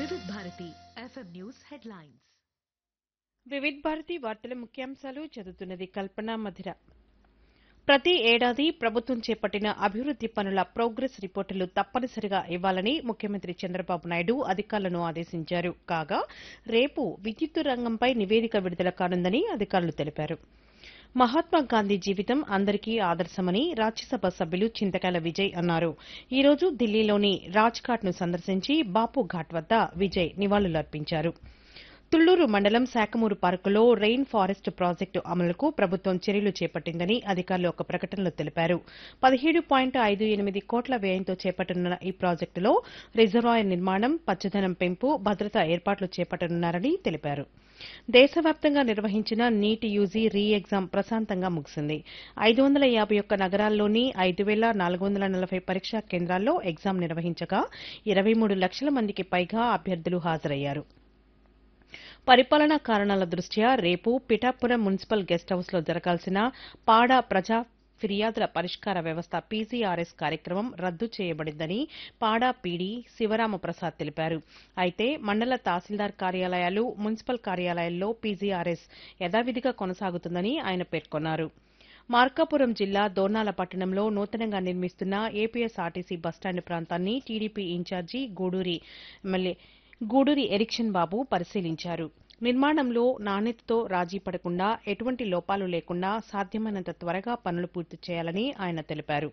వివిధ Bharati FM news headlines Vividh Bharati వార్తల ముఖ్యాంశాలు చదువుతున్నది కల్పన మధిర ప్రతి ఏడాది ప్రభుత్వం చేపట్టిన అభివృద్ది పనుల ప్రోగ్రెస్ రిపోర్టులు తప్పనిసరిగా ఇవ్వాలని ముఖ్యమంత్రి చంద్రబాబు నాయుడు అధికారులను ఆదేశించారు కాగా రేపు విద్యుత్తు రంగంపై నివేదిక విడుదల కానుందని అధికారులు తెలిపారు మహాత్మా గాంధీ జీవితం అందరికీ ఆదర్శమని రాజ్యసభ సభ్యులు చింతకాయల విజయ్ అన్నారు ఈ రోజు ఢిల్లీలోని రాజ్ఘాట్ ను సందర్శించి బాపు ఘాట్ వద్ద విజయ్ నివాళులర్పించారు తుళ్లూరు మండలం శాఖమూరు పార్కులో రెయిన్ ఫారెస్ట్ ప్రాజెక్టు అమలుకు ప్రభుత్వం చర్యలు చేపట్టిందని అధికారులు ఒక ప్రకటనలో తెలిపారు పదిహేడు పాయింట్ ఐదు ఎనిమిది కోట్ల వ్యయంతో చేపట్టనున్న ఈ ప్రాజెక్టులో రిజర్వాయర్ నిర్మాణం పచ్చదనం పెంపు భద్రతా ఏర్పాట్లు చేపట్టనున్నారని తెలిపారు దేశవ్యాప్తంగా నిర్వహించిన నీట్ యూజీ రీ ఎగ్జామ్ ప్రశాంతంగా ముగిసింది ఐదు వందల యాభై ఒక్క నగరాల్లోని ఐదు వేల నాలుగు వందల నలభై పరీక్షా కేంద్రాల్లో ఎగ్జామ్ నిర్వహించగా ఇరవై మూడు లక్షల మందికి పైగా అభ్యర్థులు హాజరయ్యారు పరిపాలనా కారణాల దృష్ట్యా రేపు పిఠాపురం మున్సిపల్ గెస్ట్ హౌస్లో జరగాల్సిన పాడా ప్రజా ఫిర్యాదుల పరిష్కార వ్యవస్థ పీసీఆర్ఎస్ కార్యక్రమం రద్దు చేయబడిందని పాడా పీడీ శివరామప్రసాద్ తెలిపారు అయితే మండల తహసీల్దార్ కార్యాలయాలు మున్సిపల్ కార్యాలయాల్లో పీజీఆర్ఎస్ యథావిధిగా కొనసాగుతుందని ఆయన పేర్కొన్నారు మార్కాపురం జిల్లా దోర్నాల పట్టణంలో నూతనంగా నిర్మిస్తున్న ఏపీఎస్ఆర్టీసీ బస్టాండ్ ప్రాంతాన్ని TDP incharge Guduri MLA Guduri Erikshan Babu పరిశీలించారు నిర్మాణంలో నాణ్యతతో రాజీ పడకుండా ఎటువంటి లోపాలు లేకుండా సాధ్యమైనంత త్వరగా పనులు పూర్తి చేయాలని ఆయన తెలిపారు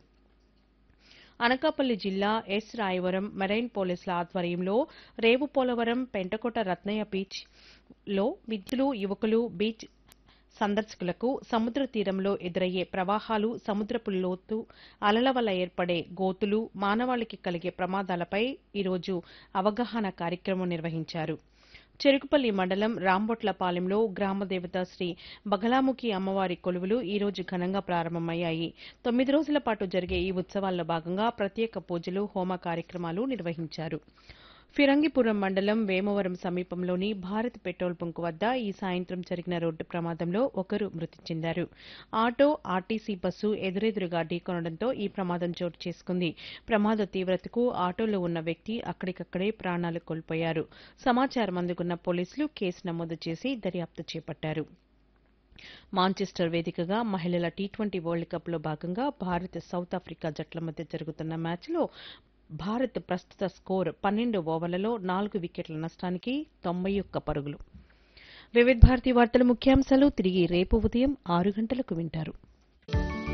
అనకాపల్లి జిల్లా ఎస్ రాయవరం మెరైన్ పోలీసుల ఆధ్వర్యంలో రేవు పోలవరం పెంటకోట రత్నయ్య బీచ్ లో విద్యులు యువకులు బీచ్ సందర్శకులకు సముద్ర తీరంలో ఎదురయ్యే ప్రవాహాలు సముద్రపు లోతు అలల వల్ల ఏర్పడే గోతులు మానవాళికి కలిగే ప్రమాదాలపై ఈరోజు అవగాహన కార్యక్రమం నిర్వహించారు చెరుకుపల్లి మండలం రాంబొట్లపాలెంలో గ్రామదేవత శ్రీ బగలాముఖి అమ్మవారి కొలువులు ఈ రోజు ఘనంగా ప్రారంభమయ్యాయి తొమ్మిది రోజుల పాటు జరిగే ఈ ఉత్సవాల్లో భాగంగా ప్రత్యేక పూజలు హోమ కార్యక్రమాలు నిర్వహించారు ఫిరంగిపురం మండలం వేమవరం సమీపంలోని భారత్ పెట్రోల్ బంక్ వద్ద ఈ సాయంత్రం జరిగిన రోడ్డు ప్రమాదంలో ఒకరు మృతి చెందారు ఆటో ఆర్టీసీ బస్సు ఎదురెదురుగా ఢీకొనడంతో ఈ ప్రమాదం చోటు చేసుకుంది ప్రమాద తీవ్రతకు ఆటోలో ఉన్న వ్యక్తి అక్కడికక్కడే ప్రాణాలు కోల్పోయారు సమాచారం అందుకున్న పోలీసులు కేసు నమోదు చేసి దర్యాప్తు చేపట్టారు మాంచెస్టర్ వేదికగా మహిళల టీ ట్వంటీ వరల్డ్ కప్ లో భాగంగా భారత్ సౌత్ ఆఫ్రికా జట్ల మధ్య జరుగుతున్న మ్యాచ్లో భారత్ ప్రస్తుత స్కోర్ పన్నెండు ఓవర్లలో నాలుగు వికెట్ల నష్టానికి తొంభై ఒక్క పరుగులు వివిధ భారతి వార్తల ముఖ్యాంశాలు తిరిగి రేపు ఉదయం ఆరు గంటలకు వింటారు